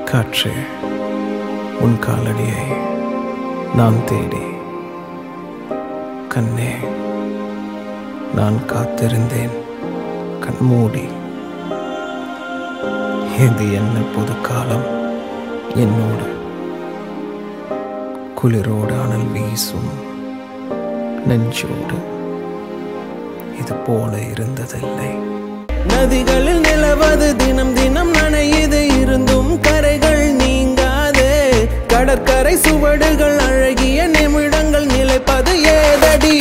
காற்றே உன் காலடியை நான் தேடி கண்ணே நான் காத்திருந்தேன் கண்மூடி இது என்ன புது காலம் என்னோடு குளிரோடு அனல் வீசும் நெஞ்சோடு இது போல இருந்ததில்லை நதிகளில் நிலவது தினம் தினம் நனையுது இருந்தும் கரைகள் நீங்காதே கடற்கரை சுவடுகள் அழகிய நிமிடங்கள் நிலைப்பது ஏதடி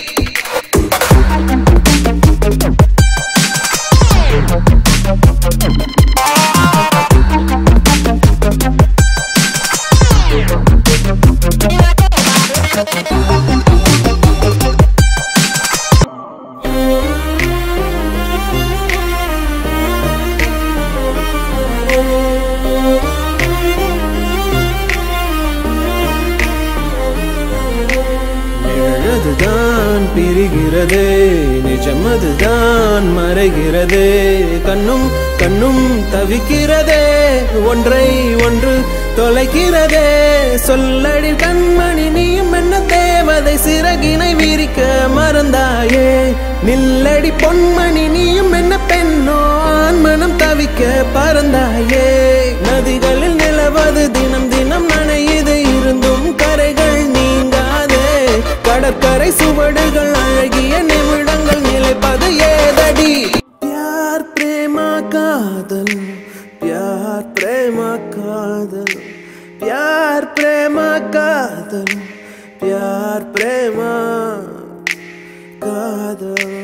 நிழதுதான் பிரிகிறதே நிஜமதுதான் மறைகிறதே கண்ணும் கண்ணும் தவிக்கிறதே ஒன்றை ஒன்று தொலைக்கிறதே சொல்லடி கண்மணி நீயும் என்ன தேவதை சிறகினை விரிக்க மறந்தாயே நில்லடி பொன்மணி நீயும் என்ன பெண்ணோ ஆண் மனம் தவிக்க பறந்தாயே நதிகளில் நிலவது தினம் தினம் நனையுது இருந்தும் கரைகள் நீங்காதே கடற்கரை சுவடுகள் அழகிய நிமிடங்கள் நிலைப்பது ஏதடி பியார் பிரேமா காதல் பியார் பிரேமா காதல் பியார் பிரேமா காதல் பியார் பிரேமா காதல்